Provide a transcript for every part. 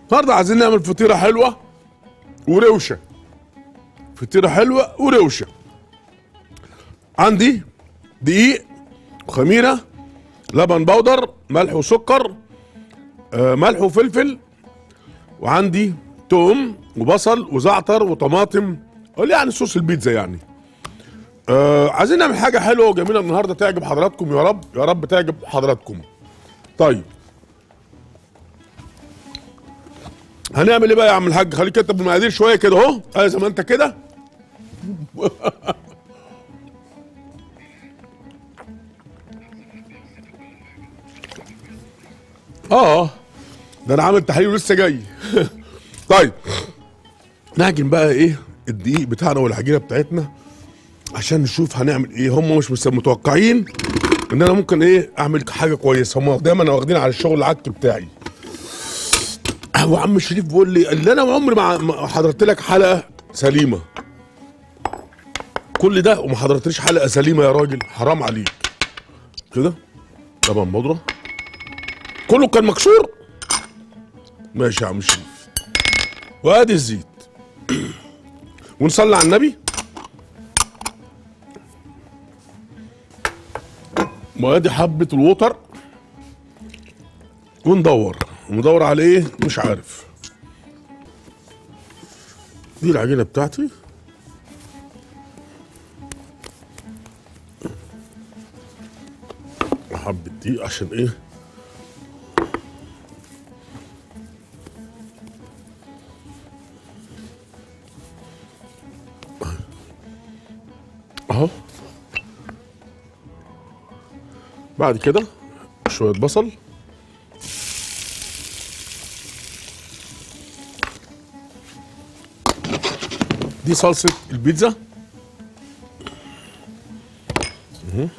النهارده عايزين نعمل فطيره حلوه وروشه فطيره حلوه وروشه عندي دقيق وخميره لبن بودر ملح وسكر آه ملح وفلفل وعندي توم وبصل وزعتر وطماطم اللي يعني صوص البيتزا يعني آه عايزين نعمل حاجه حلوه وجميله النهارده تعجب حضراتكم يا رب يا رب تعجب حضراتكم طيب هنعمل ايه بقى يا عم الحاج خليك كتب المقادير شويه كده اهو اه زي ما انت كده اه ده انا عامل تحليل ولسه جاي طيب نعجن بقى ايه الدقيق بتاعنا والعجينه بتاعتنا عشان نشوف هنعمل ايه هم مش مس- متوقعين ان انا ممكن ايه اعمل حاجه كويسه هم دايما واخدين على الشغل العك بتاعي هو عم شريف بيقول لي اللي انا عمري ما ما حضرت لك حلقه سليمه كل ده وما حضرتليش حلقه سليمه يا راجل حرام عليك كده طبعا بودره كله كان مكسور ماشي يا عم شريف وادي الزيت ونصلي على النبي وادي حبه الوتر وندور وندور على ايه مش عارف دي العجينه بتاعتي حبه دي عشان ايه اهو بعد كده شويه بصل دي صلصه البيتزا مهم.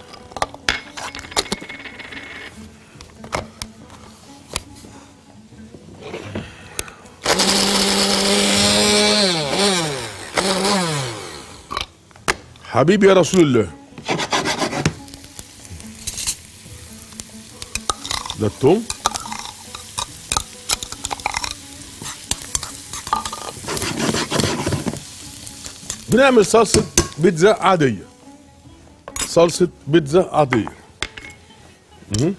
حبيبي يا رسول الله ده التوم بنعمل صلصة بيتزا عادية صلصة بيتزا عادية مهم.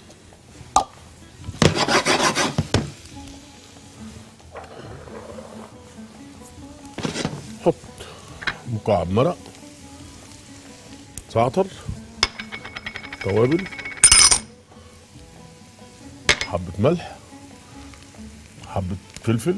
حط مكعب مرق زعتر توابل حبة ملح حبة فلفل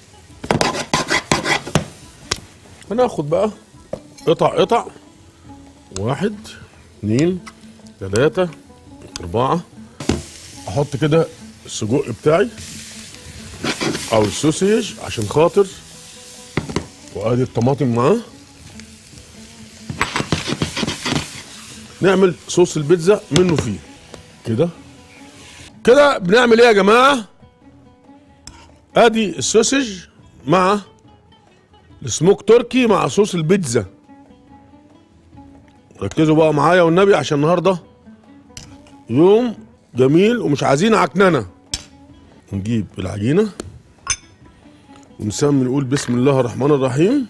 هناخد بقى قطع قطع واحد اتنين تلاتة أربعة أحط كده السجق بتاعي أو السوسيج عشان خاطر وأدي الطماطم معاه نعمل صوص البيتزا منه فيه كده كده بنعمل ايه يا جماعه ادي السوسج مع السموك تركي مع صوص البيتزا ركزوا بقى معايا والنبي عشان النهارده يوم جميل ومش عايزين عكننه نجيب العجينه ونسمي نقول بسم الله الرحمن الرحيم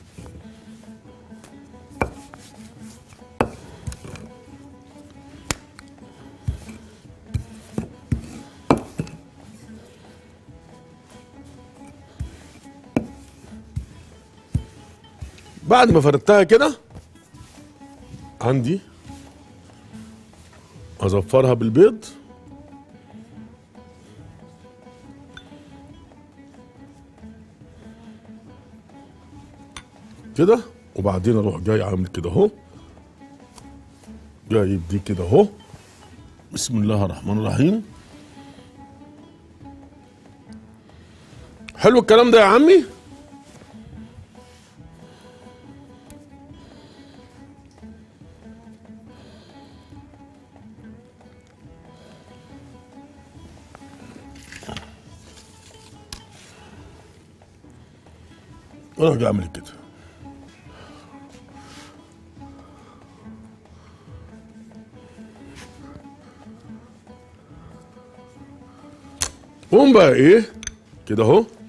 بعد ما فردتها كده عندي اظفرها بالبيض كده وبعدين اروح جاي عامل كده اهو جايب دي كده اهو بسم الله الرحمن الرحيم حلو الكلام ده يا عمي اروح جاي اعمل كده قوم بقى ايه كده اهو